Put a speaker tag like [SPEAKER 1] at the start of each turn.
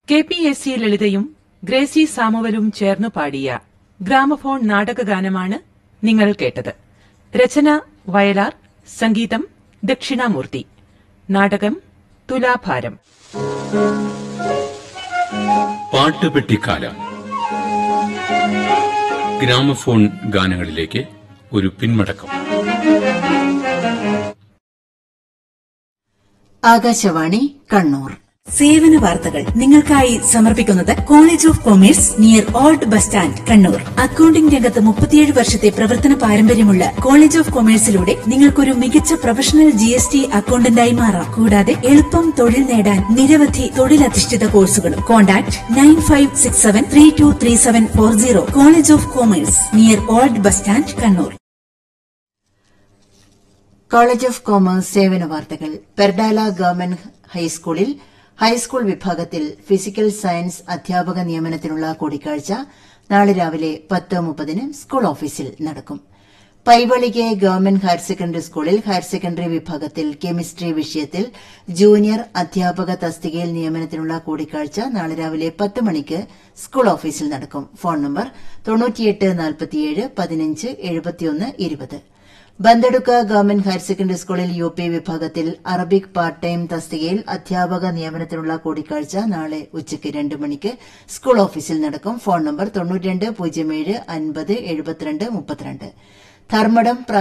[SPEAKER 1] K P S C ലളിതയും ഗ്രേസി സാമുവലും ചേർന്നു പാടിയ ഗ്രാമഫോൺ നാടകഗാനമാണ് നിങ്ങൾ കേട്ടത് രചന വയലാർ സംഗീതം ദക്ഷിണാമൂർത്തി നാടകം തുലാഭാരം
[SPEAKER 2] പാട്ടുപെട്ടിക്കാലം ഗ്രാമഫോൺ ഗാനങ്ങളിലേക്ക് ഒരു പിന്മടക്കം
[SPEAKER 3] ആകാശവാണി കണ്ണൂർ
[SPEAKER 4] സേവന വാർത്തകൾ നിങ്ങൾക്കായി സമർപ്പിക്കുന്നത് college of commerce near old bus stand Kannur accounting രംഗത്ത് മുപ്പത്തിയേഴ് വർഷത്തെ പ്രവർത്തന പാരമ്പര്യമുള്ള കോളേജ് ഓഫ് കൊമേഴ്സിലൂടെ നിങ്ങൾക്കൊരു മികച്ച പ്രൊഫഷണൽ ജി എസ് ടി അക്കൌണ്ടന്റായി മാറാം കൂടാതെ എളുപ്പം തൊഴിൽ നേടാൻ നിരവധി തൊഴിലധിഷ്ഠിത കോഴ്സുകളും contact nine five six seven three two three seven four zero college of commerce near old bus stand Kannur
[SPEAKER 3] college of commerce സേവന വാർത്തകൾ പെർഡാല ഗവൺമെന്റ് ഹൈസ്കൂളിൽ ഹൈസ്കൂൾ വിഭാഗത്തിൽ ഫിസിക്കൽ സയൻസ് അധ്യാപക നിയമനത്തിനുള്ള കൂടിക്കാഴ്ച നാളെ രാവിലെ പത്ത് മുപ്പതിന് സ്കൂൾ ഓഫീസിൽ നടക്കും പൈവളികെ ഗവൺമെന്റ് ഹയർ സെക്കൻഡറി സ്കൂളിൽ ഹയർ സെക്കൻഡറി വിഭാഗത്തിൽ കെമിസ്ട്രി വിഷയത്തിൽ ജൂനിയർ അധ്യാപക തസ്തികയിൽ നിയമനത്തിനുള്ള കൂടിക്കാഴ്ച നാളെ രാവിലെ പത്ത് മണിക്ക് സ്കൂൾ ഓഫീസിൽ നടക്കും ഫോൺ നമ്പർ തൊണ്ണൂറ്റിയെട്ട് നാൽപ്പത്തിയേഴ് പതിനഞ്ച് എഴുപത്തിയൊന്ന് ഇരുപത് ബന്തെടുക്ക ഗവൺമെന്റ് ഹയർ സെക്കൻഡറി സ്കൂളിൽ യു പി വിഭാഗത്തിൽ അറബിക് പാർട്ട് ടൈം തസ്തികയിൽ അധ്യാപക നിയമനത്തിനുള്ള കൂടിക്കാഴ്ച നാളെ ഉച്ചയ്ക്ക് രണ്ട് മണിക്ക് സ്കൂൾ ഓഫീസിൽ നടക്കും ഫോൺ നമ്പർ തൊണ്ണൂറ്റിരണ്ട് പൂജ്യം ഏഴ് അൻപത് എഴുപത്തിരണ്ട് മുപ്പത്തിരണ്ട് ധർമ്മടം